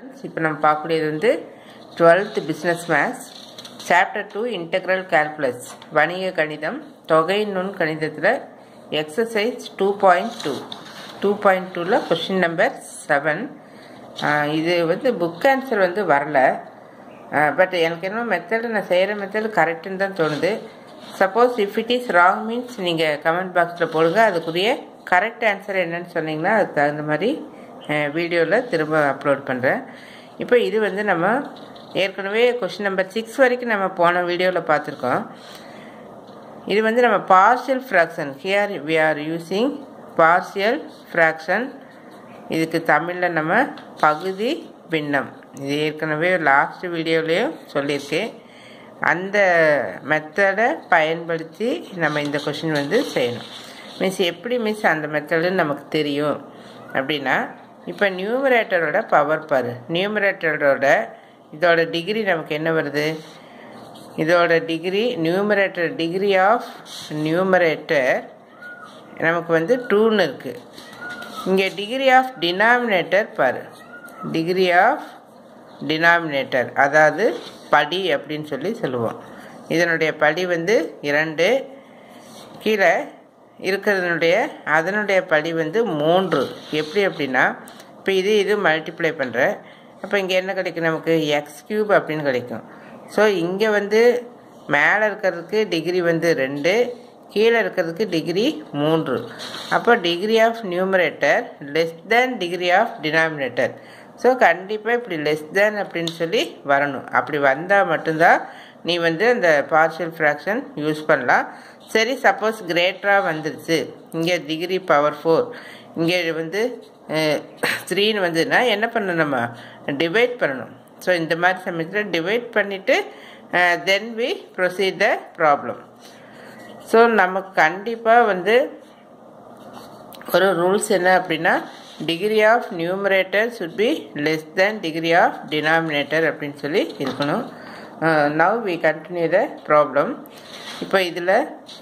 இப்போ நம்ம பார்க்கக்கூடியது வந்து twelfth business maths chapter two integral calculus வணிக கணிதம் தொகை நுண் கணிதத்தில் exercise two point two two point டூவில் கொஷின் நம்பர் செவன் இது வந்து புக் ஆன்சர் வந்து வரல பட் எனக்கு என்ன மெத்தடு நான் செய்கிற மெத்தடு கரெக்டுன்னு தான் தோணுது suppose if it is wrong means நீங்கள் கமெண்ட் பாக்ஸில் போடுங்க அதுக்குரிய கரெக்ட் ஆன்சர் என்னன்னு சொன்னீங்கன்னா அதுக்கு தகுந்த மாதிரி வீடியோவில் திரும்ப அப்லோட் பண்ணுறேன் இப்போ இது வந்து நம்ம ஏற்கனவே கொஷின் நம்பர் சிக்ஸ் வரைக்கும் நம்ம போன வீடியோவில் பார்த்துருக்கோம் இது வந்து நம்ம partial fraction here we are using partial fraction இதுக்கு தமிழில் நம்ம பகுதி பின்னம் இது ஏற்கனவே லாஸ்ட் வீடியோலேயும் சொல்லியிருக்கேன் அந்த மெத்தடை பயன்படுத்தி நம்ம இந்த கொஷின் வந்து செய்யணும் மிஸ் எப்படி மிஸ் அந்த மெத்தடுன்னு நமக்கு தெரியும் அப்படின்னா இப்போ நியூமரேட்டரோட பவர் பாரு நியூமரேட்டரோட இதோட டிகிரி நமக்கு என்ன வருது இதோட degree numerator degree of numerator நமக்கு வந்து டூன்னு இருக்குது இங்கே டிகிரி ஆஃப் டினாமினேட்டர் பாரு டிகிரி ஆஃப் டினாமினேட்டர் அதாவது படி அப்படின்னு சொல்லி சொல்லுவோம் இதனுடைய படி வந்து இரண்டு கீழே இருக்கிறதுனுடைய அதனுடைய படி வந்து மூன்று எப்படி அப்படின்னா இப்போ இது இது மல்டிப்ளை பண்ணுறேன் அப்போ இங்கே என்ன கிடைக்கும் நமக்கு எக்ஸ் கியூப் அப்படின்னு கிடைக்கும் ஸோ இங்கே வந்து மேலே இருக்கிறதுக்கு டிகிரி வந்து ரெண்டு கீழே இருக்கிறதுக்கு டிகிரி மூன்று அப்போ degree of numerator less than degree of denominator so கண்டிப்பாக இப்படி லெஸ் தேன் அப்படின்னு சொல்லி வரணும் அப்படி வந்தால் மட்டும்தான் நீ வந்து அந்த பார்ஷியல் ஃப்ராக்ஷன் யூஸ் பண்ணலாம் சரி சப்போஸ் கிரேட்டராக வந்துருச்சு இங்கே டிகிரி பவர் ஃபோர் இங்கே வந்து த்ரீன்னு வந்ததுன்னா என்ன பண்ணணும் நம்ம டிவைட் பண்ணணும் ஸோ இந்த மாதிரி சமயத்தில் டிவைட் பண்ணிவிட்டு then we proceed the problem so நமக்கு கண்டிப்பாக வந்து ஒரு ரூல்ஸ் என்ன அப்படின்னா degree of numerator should be less than degree of denominator அப்படின்னு சொல்லி இருக்கணும் now we continue the problem இப்போ இதில்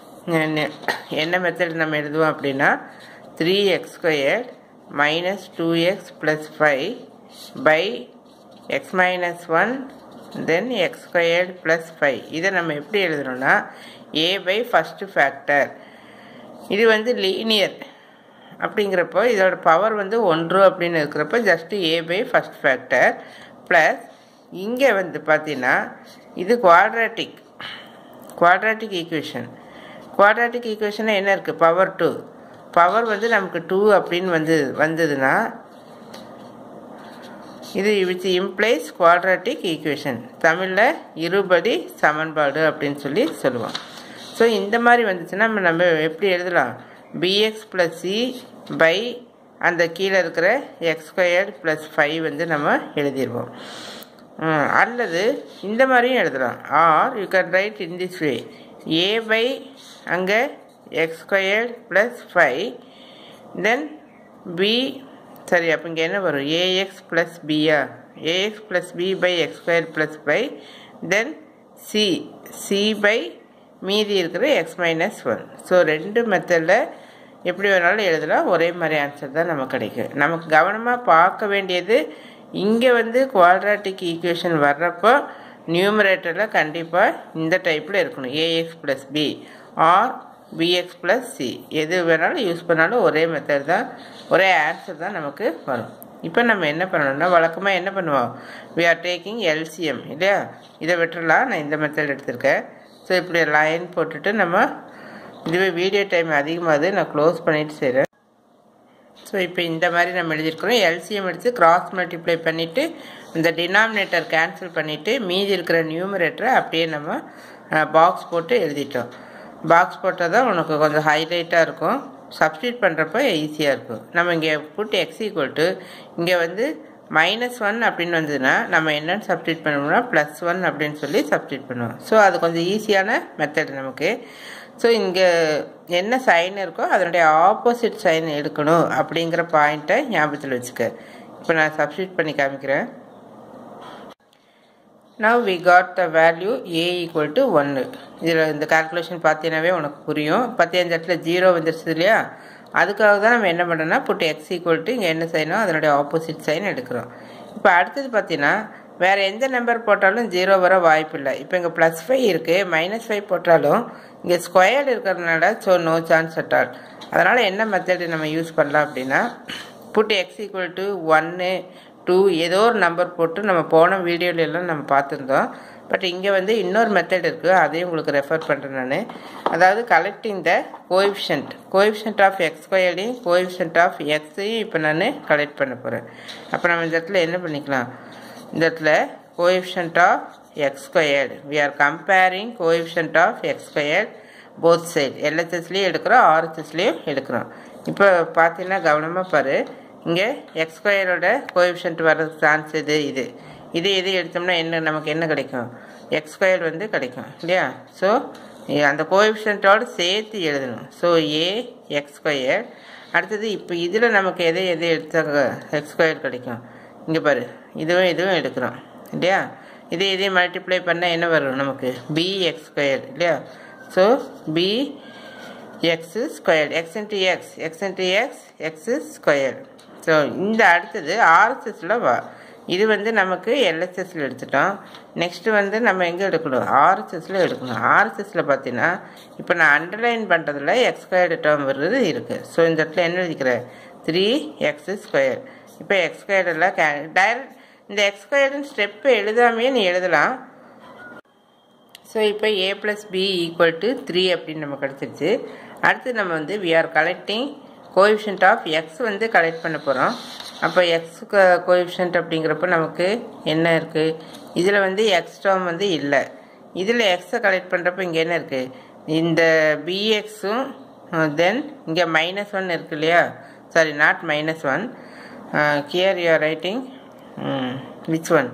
என்ன மெத்தட் நம்ம எழுதுவோம் அப்படின்னா three x square minus two x plus five by x minus one then x squared plus five இதை நம்ம எப்படி எழுதணும்னா ஏ பை ஃபஸ்ட்டு ஃபேக்டர் இது வந்து லீனியர் அப்படிங்கிறப்போ இதோட பவர் வந்து ஒன்று அப்படின்னு இருக்கிறப்போ just A by first factor plus இங்கே வந்து பார்த்தீங்கன்னா இது குவாட்ராட்டிக் குவாட்ராட்டிக் ஈக்குவேஷன் குவாட்ராட்டிக் ஈக்குவேஷனில் என்ன இருக்குது பவர் டூ பவர் வந்து நமக்கு டூ அப்படின்னு வந்து வந்ததுன்னா இது வித் இம்ப்ளைஸ் குவாட்ராட்டிக் ஈக்குவேஷன் தமிழில் இருபடி சமன்பாடு அப்படின்னு சொல்லி சொல்லுவோம் ஸோ இந்த மாதிரி வந்துச்சுன்னா நம்ம நம்ம எப்படி எழுதலாம் பிஎக்ஸ் ப்ளஸ் சி பை அந்த கீழே இருக்கிற எக்ஸ் ஸ்கொயர்டு ப்ளஸ் ஃபைவ் வந்து நம்ம எழுதிடுவோம் அல்லது இந்த மாதிரியும் எழுதலாம் or you can write in this way A by அங்கே x squared plus five then B சரி அப்போ இங்கே என்ன வரும் ஏஎக்ஸ் ப்ளஸ் பியா A x plus B by x square plus five then C C by மீதி இருக்கிற எக்ஸ் மைனஸ் ஒன் ஸோ ரெண்டு மெத்தடில் எப்படி வேணாலும் எழுதலாம் ஒரே மாதிரி ஆன்சர் தான் நமக்கு கிடைக்கும் நமக்கு கவனமாக பார்க்க வேண்டியது இங்கே வந்து குவாட்ராட்டிக் ஈக்குவேஷன் வர்றப்போ நியூமரேட்டரில் கண்டிப்பாக இந்த டைப்பில் இருக்கணும் A x plus B or B x plus C எது வேணாலும் யூஸ் பண்ணாலும் ஒரே மெத்தட் தான் ஒரே ஆன்சர் தான் நமக்கு வரும் இப்போ நம்ம என்ன பண்ணணும்னா வழக்கமாக என்ன பண்ணுவோம் வி ஆர் டேக்கிங் எல்சிஎம் இல்லையா இதை விட்டுறலாம் நான் இந்த மெத்தட் எடுத்திருக்கேன் ஸோ இப்படி லைன் போட்டுட்டு நம்ம இதுவே வீடியோ டைம் அதிகமாகுது நான் க்ளோஸ் பண்ணிவிட்டு செய்கிறேன் ஸோ இப்போ இந்த மாதிரி நம்ம எழுதியிருக்கிறோம் எல்சிஎம் எடுத்து கிராஸ் மல்டிப்ளை பண்ணிவிட்டு இந்த டினாமினேட்டர் கேன்சல் பண்ணிவிட்டு மீதி இருக்கிற நியூமரேட்டரை அப்படியே நம்ம பாக்ஸ் போட்டு எழுதிட்டோம் பாக்ஸ் போட்டால் தான் உனக்கு கொஞ்சம் ஹைலைட்டாக இருக்கும் சப்ஸ்டியூட் பண்ணுறப்ப ஈஸியாக இருக்கும் நம்ம இங்கே புட்டு எக்ஸ் ஈக்குவல் டு இங்கே வந்து மைனஸ் ஒன் அப்படின்னு வந்ததுன்னா நம்ம என்னென்னு சப்ஸ்டியூட் பண்ணுவோம்னா ப்ளஸ் ஒன் அப்படின்னு சொல்லி சப்ஸ்டியூட் பண்ணுவோம் ஸோ அது கொஞ்சம் ஈஸியான மெத்தட் நமக்கு ஸோ இங்கே என்ன சைன் இருக்கோ அதனுடைய ஆப்போசிட் சைன் எடுக்கணும் அப்படிங்கிற பாயிண்ட்டை ஞாபகத்தில் வச்சுக்க இப்போ நான் சப்ஸ்டியூட் பண்ணி காமிக்கிறேன் now we got the value A equal to ஒன்று இதில் இந்த கால்குலேஷன் பார்த்தீங்கன்னாவே உனக்கு புரியும் பத்தியஞ்சு இடத்துல ஜீரோ வந்துருச்சு இல்லையா அதுக்காக தான் நம்ம என்ன பண்ணுறோம்னா புட்டு எக்ஸ் ஈக்குவல் டு இங்கே என்ன செய்யணும் அதனுடைய ஆப்போசிட் சைன் எடுக்கிறோம் இப்போ அடுத்தது பார்த்தீங்கன்னா வேறு எந்த நம்பர் போட்டாலும் ஜீரோ வர வாய்ப்பு இல்லை இப்போ இங்கே ப்ளஸ் ஃபைவ் இருக்குது மைனஸ் ஃபைவ் போட்டாலும் இங்கே ஸ்கொயர்டு இருக்கிறதுனால so no chance at all அதனால் என்ன மெத்தடு நம்ம யூஸ் பண்ணலாம் அப்படின்னா புட் எக்ஸ் ஈக்குவல் டு ஒன்று டூ ஏதோ ஒரு நம்பர் போட்டு நம்ம போன வீடியோலெல்லாம் நம்ம பார்த்துருந்தோம் பட் இங்கே வந்து இன்னொரு மெத்தட் இருக்குது அதையும் உங்களுக்கு ரெஃபர் பண்ணுறேன் நான் அதாவது collecting the coefficient coefficient of x ஸ்கொயர்டையும் கோஎஃபிஷியன்ட் ஆஃப் எக்ஸையும் இப்போ நான் கலெக்ட் பண்ண போகிறேன் அப்போ நம்ம இந்த இடத்துல என்ன பண்ணிக்கலாம் இந்த இடத்துல coefficient of x squared we are comparing coefficient of x squared both side எல்ஹெச்எஸ்லேயும் எடுக்கிறோம் ஆர்ஹெச்எஸ்லேயும் எடுக்கிறோம் இப்போ பார்த்தீங்கன்னா கவனமாக பாரு இங்கே எக்ஸ் ஸ்கொயரோட கோஎஃபிஷியன்ட் வர்றது சான்ஸ் இது இது இது இது எடுத்தோம்னா என்ன நமக்கு என்ன கிடைக்கும் எக்ஸ் ஸ்கொயர் வந்து கிடைக்கும் இல்லையா ஸோ அந்த கோஎஃபிஷியன்ட்டோடு சேர்த்து எழுதணும் ஸோ ஏ எக்ஸ் ஸ்கொயர் அடுத்தது இப்போ இதில் நமக்கு எதை எதை எடுத்த எக்ஸ் ஸ்கொயர் கிடைக்கும் இங்கே பாரு இதுவும் இதுவும் எடுக்கிறோம் இல்லையா இதே இதே மல்டிப்ளை பண்ணால் என்ன வரும் நமக்கு பி எக்ஸ் ஸ்கொயர் இல்லையா so B x square x into x x into x x square so இந்த அடுத்தது ஆர்எஸ்எஸில் வா இது வந்து நமக்கு எல்எஸ்எஸில் எடுத்துட்டோம் நெக்ஸ்ட்டு வந்து நம்ம எங்கே எடுக்கணும் ஆர்எஸ்எஸில் எடுக்கணும் ஆர்எஸ்எஸில் பார்த்தீங்கன்னா இப்போ நான் அண்டர்லைன் பண்ணுறதுல எக்ஸ் ஸ்கொயர்டு டேர்ம் வருது இருக்குது ஸோ இந்த இடத்துல என்ன எழுதிக்கிறேன் த்ரீ எக்ஸ் ஸ்கொயர் இப்போ எக்ஸ் ஸ்கொயர்டெல்லாம் கே டைரக்ட் இந்த எக்ஸ் ஸ்கொயர்டுன்னு ஸ்டெப்பு எழுதாமையே நீ எழுதலாம் ஸோ இப்போ A plus B equal to three அப்படின்னு நம்ம கிடச்சிருச்சு அடுத்து நம்ம வந்து we are collecting coefficient of x வந்து கலெக்ட் பண்ண போகிறோம் அப்போ எக்ஸ் கோஎஃபிஷியன்ட் அப்படிங்கிறப்ப நமக்கு என்ன இருக்குது இதில் வந்து எக்ஸ் டேர்ம் வந்து இல்லை இதில் எக்ஸை கலெக்ட் பண்ணுறப்ப இங்கே என்ன இருக்குது இந்த பிஎக்ஸும் தென் இங்கே மைனஸ் ஒன் இருக்கு இல்லையா sorry not minus one here you are writing which one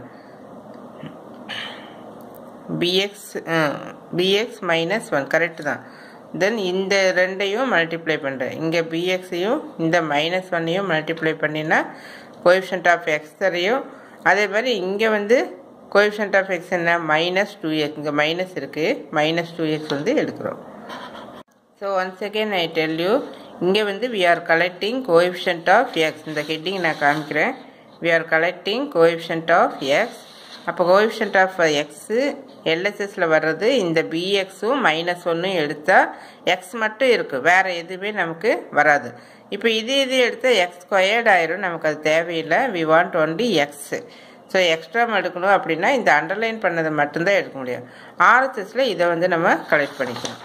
B x B x minus one correct தான் தென் இந்த ரெண்டையும் மல்டிப்ளை பண்ணுறேன் இங்கே பிஎக்ஸையும் இந்த மைனஸ் ஒன்னையும் மல்டிப்ளை பண்ணினா கோஎஃபிஷியன்ட் ஆஃப் எக்ஸ் தரையும் அதே மாதிரி இங்கே வந்து கோஎஃபிஷியன்ட் ஆஃப் எக்ஸ் என்ன மைனஸ் டூ எக்ஸ் இங்கே மைனஸ் இருக்குது மைனஸ் டூ எக்ஸ் வந்து எடுக்கிறோம் so once again I tell you இங்கே வந்து we are collecting coefficient of x இந்த ஹெட்டிங் நான் காமிக்கிறேன் we are collecting coefficient of x அப்போ கோஎஃபிஷியன்ட் ஆஃப் எக்ஸு எல்எஸ்எஸில் வர்றது இந்த பிஎக்ஸும் மைனஸ் ஒன்றும் எடுத்தால் எக்ஸ் மட்டும் இருக்குது வேறு எதுவுமே நமக்கு வராது இப்போ இது இது எடுத்தால் எக்ஸ் ஸ்கொயர்ட் ஆயிரும் நமக்கு அது தேவையில்லை we want only x so extra எடுக்கணும் அப்படின்னா இந்த அண்டர்லைன் பண்ணதை மட்டும்தான் எடுக்க முடியும் ஆர்எஸ்எஸில் இதை வந்து நம்ம கலெக்ட் பண்ணிக்கலாம்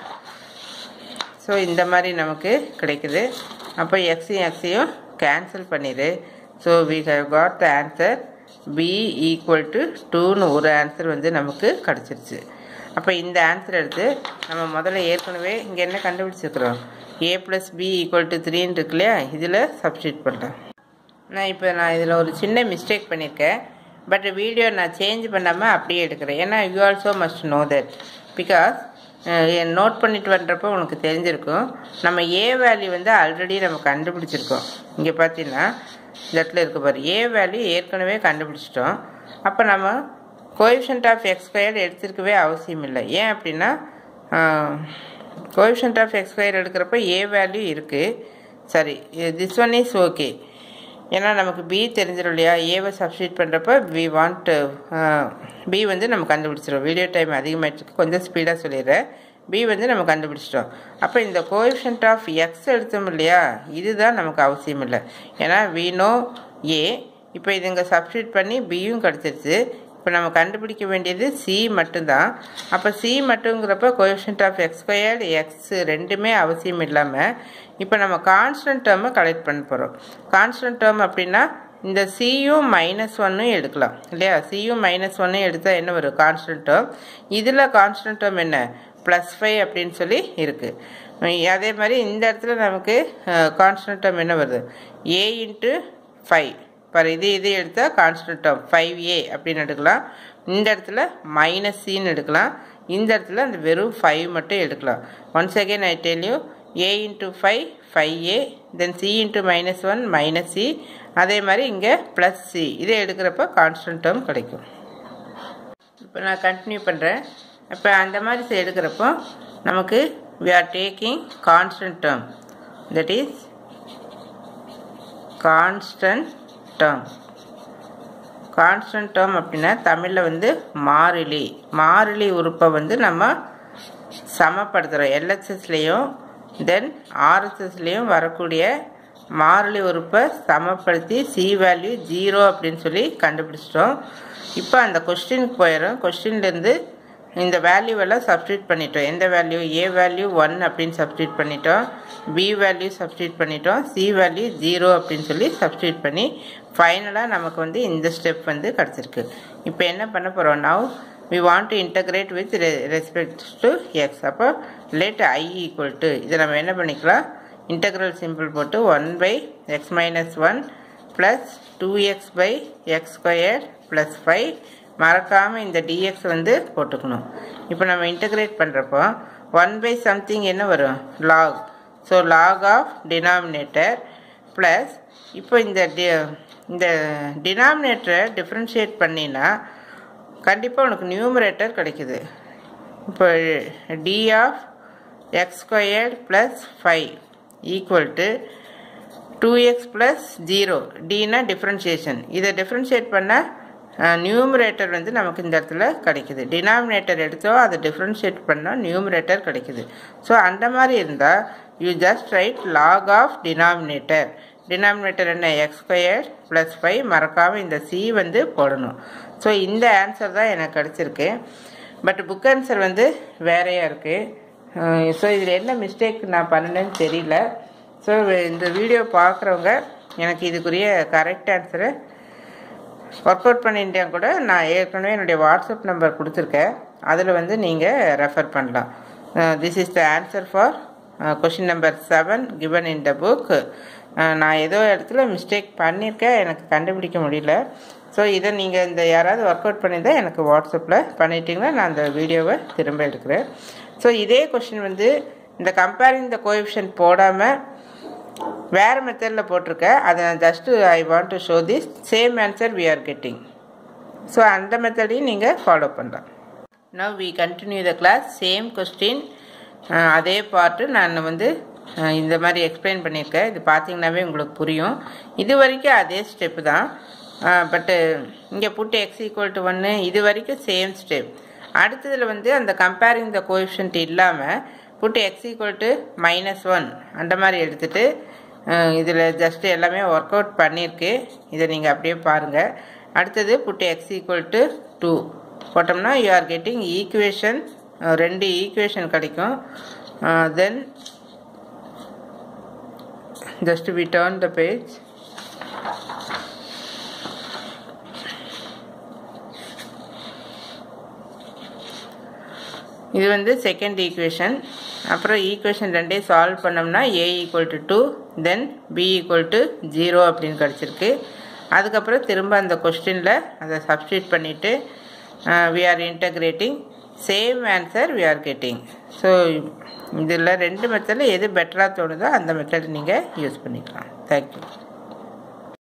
ஸோ இந்த மாதிரி நமக்கு கிடைக்குது அப்போ எக்ஸையும் எக்ஸையும் கேன்சல் பண்ணிடு so we have got the answer B equal to டூன்னு ஒரு ஆன்சர் வந்து நமக்கு கிடச்சிருச்சு அப்போ இந்த ஆன்சர் எடுத்து நம்ம முதல்ல ஏற்கனவே இங்கே என்ன கண்டுபிடிச்சிருக்கிறோம் A plus B equal to த்ரீன்னு இருக்கு இல்லையா இதில் சப்ஸ்டியூட் பண்ணுறேன் நான் இப்போ நான் இதில் ஒரு சின்ன மிஸ்டேக் பண்ணியிருக்கேன் பட் வீடியோ நான் சேஞ்ச் பண்ணாமல் அப்படியே எடுக்கிறேன் ஏன்னா you also must know that because note பண்ணிட்டு பண்ணுறப்போ உனக்கு தெரிஞ்சிருக்கும் நம்ம ஏ வேல்யூ வந்து ஆல்ரெடி நம்ம கண்டுபிடிச்சிருக்கோம் இங்கே பார்த்தீங்கன்னா இந்த இடத்துல இருக்க பாரு ஏ வேல்யூ ஏற்கனவே கண்டுபிடிச்சிட்டோம் அப்போ நம்ம கோஎஃபிஷியன்ட் ஆஃப் எக்ஸ் ஸ்கொயர் எடுத்திருக்கவே அவசியம் இல்லை ஏன் அப்படின்னா கோஎஃபிஷியன்ட் ஆஃப் எக்ஸ் ஸ்கொயர் எடுக்கிறப்ப ஏ வேல்யூ இருக்குது சரி திஸ் ஒன் இஸ் ஓகே ஏன்னா நமக்கு பி தெரிஞ்சிடும் இல்லையா ஏவை சப்ஸ்டியூட் பண்ணுறப்ப வி வாண்ட் பி வந்து நம்ம கண்டுபிடிச்சிடும் வீடியோ டைம் அதிகமாகிட்டு கொஞ்சம் ஸ்பீடாக சொல்லிடுறேன் பி வந்து நம்ம கண்டுபிடிச்சிட்டோம் அப்போ இந்த கோஎஃபிஷியன்ட் ஆஃப் எக்ஸ் எடுத்தோம் இல்லையா இதுதான் நமக்கு அவசியம் இல்லை ஏன்னா வி நோ ஏ இப்போ இது இங்கே சப்ஸ்டியூட் பண்ணி பியும் கிடச்சிருச்சு இப்போ நம்ம கண்டுபிடிக்க வேண்டியது சி மட்டும்தான் அப்போ சி மட்டுங்கிறப்ப coefficient of x squared x ரெண்டுமே அவசியம் இல்லாமல் இப்போ நம்ம கான்ஸ்டன்ட் டேர்மை கலெக்ட் பண்ண போகிறோம் கான்ஸ்டன்ட் டேர்ம் அப்படின்னா இந்த சியும் மைனஸ் ஒன்னும் எடுக்கலாம் இல்லையா சியும் மைனஸ் ஒன்னும் எடுத்தால் என்ன வரும் கான்ஸ்டன்ட் டேர்ம் இதில் கான்ஸ்டன்ட் டேர்ம் என்ன ப்ளஸ் ஃபைவ் அப்படின்னு சொல்லி இருக்குது அதே மாதிரி இந்த இடத்துல நமக்கு கான்ஸ்டன்ட் டேர்ம் என்ன வருது ஏ இன்ட்டு ஃபைவ் பாரு இது இது எடுத்தால் கான்ஸ்டன்ட் டேர்ம் ஃபைவ் ஏ அப்படின்னு எடுக்கலாம் இந்த இடத்துல மைனஸ் சின்னு எடுக்கலாம் இந்த இடத்துல அந்த வெறும் ஃபைவ் மட்டும் எடுக்கலாம் once again I tell you A into five five A then C into minus one minus C அதே மாதிரி இங்கே ப்ளஸ் சி இதை எடுக்கிறப்ப கான்ஸ்டன்ட் டேர்ம் கிடைக்கும் இப்போ நான் கண்டினியூ பண்ணுறேன் இப்போ அந்த மாதிரி எடுக்கிறப்போ நமக்கு we are taking constant term that is constant term constant term அப்படின்னா தமிழில் வந்து மாறிலி மாறிலி உறுப்பை வந்து நம்ம சமப்படுத்துகிறோம் எல்ஹெச்எஸ்லேயும் தென் ஆர்எஸ்எஸ்லேயும் வரக்கூடிய மாறிலி உறுப்பை சமப்படுத்தி சி வேல்யூ ஜீரோ அப்படின்னு சொல்லி கண்டுபிடிச்சிட்டோம் இப்போ அந்த கொஸ்டினுக்கு போயிடும் கொஸ்டின்லேருந்து இந்த வேல்யூவெல்லாம் சப்ஸ்டியூட் பண்ணிட்டோம் எந்த வேல்யூ ஏ வேல்யூ ஒன் அப்படின்னு சப்ஸ்டியூட் பண்ணிட்டோம் பி வேல்யூ சப்ஸ்டியூட் பண்ணிட்டோம் சி வேல்யூ ஜீரோ அப்படின்னு சொல்லி சப்ஸ்டியூட் பண்ணி ஃபைனலாக நமக்கு வந்து இந்த ஸ்டெப் வந்து கிடச்சிருக்கு இப்போ என்ன பண்ண போகிறோம் now we want to integrate with re- respect to x அப்போ let i equal to இதை நம்ம என்ன பண்ணிக்கலாம் integral symbol போட்டு 1 by x minus 1 plus 2x by x squared plus 5 மறக்காமல் இந்த dx வந்து போட்டுக்கணும் இப்போ நம்ம இன்டகிரேட் பண்ணுறப்போ ஒன் பை சம்திங் என்ன வரும் log so log of denominator plus இப்போ இந்த டி இந்த டினாமினேட்டரை டிஃப்ரென்ஷியேட் பண்ணினா கண்டிப்பாக உனக்கு நியூமரேட்டர் கிடைக்குது இப்போ d of x squared plus five equal to two x plus zero டினா டிஃப்ரென்ஷியேஷன் இதை டிஃப்ரென்ஷியேட் பண்ணால் நியூமரேட்டர் வந்து நமக்கு இந்த இடத்துல கிடைக்குது டினாமினேட்டர் எடுத்தோம் அதை டிஃப்ரென்ஷியேட் பண்ணால் நியூமரேட்டர் கிடைக்குது ஸோ அந்த மாதிரி இருந்தால் you just write log of denominator denominator என்ன எக்ஸ் ஸ்கொயர் ப்ளஸ் ஃபைவ் மறக்காமல் இந்த சி வந்து போடணும் ஸோ இந்த ஆன்சர் தான் எனக்கு கிடச்சிருக்கு பட் புக் ஆன்சர் வந்து வேறையாக இருக்குது ஸோ இதில் என்ன மிஸ்டேக் நான் பண்ணினேன்னு தெரியல ஸோ இந்த வீடியோ பார்க்குறவங்க எனக்கு இதுக்குரிய கரெக்ட் ஆன்சரை ஒர்க் அவுட் பண்ணிட்டேன் கூட நான் ஏற்கனவே என்னுடைய வாட்ஸ்அப் நம்பர் கொடுத்துருக்கேன் அதில் வந்து நீங்கள் ரெஃபர் பண்ணலாம் this is the answer for question number seven given in the book நான் ஏதோ இடத்துல மிஸ்டேக் பண்ணியிருக்கேன் எனக்கு கண்டுபிடிக்க முடியல ஸோ இதை நீங்கள் இந்த யாராவது ஒர்க் அவுட் பண்ணியிருந்தால் எனக்கு வாட்ஸ்அப்பில் பண்ணிட்டீங்கன்னா நான் அந்த வீடியோவை திரும்ப எடுக்கிறேன் ஸோ இதே கொஷின் வந்து இந்த கம்பேரிங் த கோஎஃபிஷியன்ட் போடாமல் வேறு மெத்தடில் போட்டிருக்கேன் அதை நான் just I want to show this same answer we are getting so அந்த மெத்தடையும் நீங்கள் ஃபாலோ பண்ணலாம் now we continue the class same question அதே பார்ட்டு நான் வந்து இந்த மாதிரி எக்ஸ்பிளைன் பண்ணியிருக்கேன் இது பார்த்தீங்கன்னாவே உங்களுக்கு புரியும் இது வரைக்கும் அதே ஸ்டெப்பு தான் பட்டு இங்கே புட்டு எக்ஸ் ஈக்குவல் டு ஒன்று இது வரைக்கும் சேம் ஸ்டெப் அடுத்ததில் வந்து அந்த கம்பேரிங் த கோஎஃபிஷியன்ட் இல்லாமல் put x equal to minus one அந்த மாதிரி எடுத்துகிட்டு இதில் ஜஸ்ட்டு எல்லாமே ஒர்க் அவுட் பண்ணியிருக்கு இதை நீங்கள் அப்படியே பாருங்கள் அடுத்தது put x equal to two போட்டோம்னா யூ ஆர் கெட்டிங் ஈக்குவேஷன் ரெண்டு ஈக்குவேஷன் கிடைக்கும் then just we turn the page இது வந்து செகண்ட் ஈக்குவேஷன் அப்புறம் ஈக்குவேஷன் ரெண்டே சால்வ் பண்ணோம்னா a equal to two then b equal to zero அப்படின்னு கிடச்சிருக்கு அதுக்கப்புறம் திரும்ப அந்த கொஸ்டினில் அதை சப்ஸ்டியூட் பண்ணிவிட்டு we are integrating same answer we are getting so இதில் ரெண்டு மெத்தடில் எது பெட்டராக தோணுதோ அந்த மெத்தட் நீங்கள் யூஸ் பண்ணிக்கலாம் தேங்க்யூ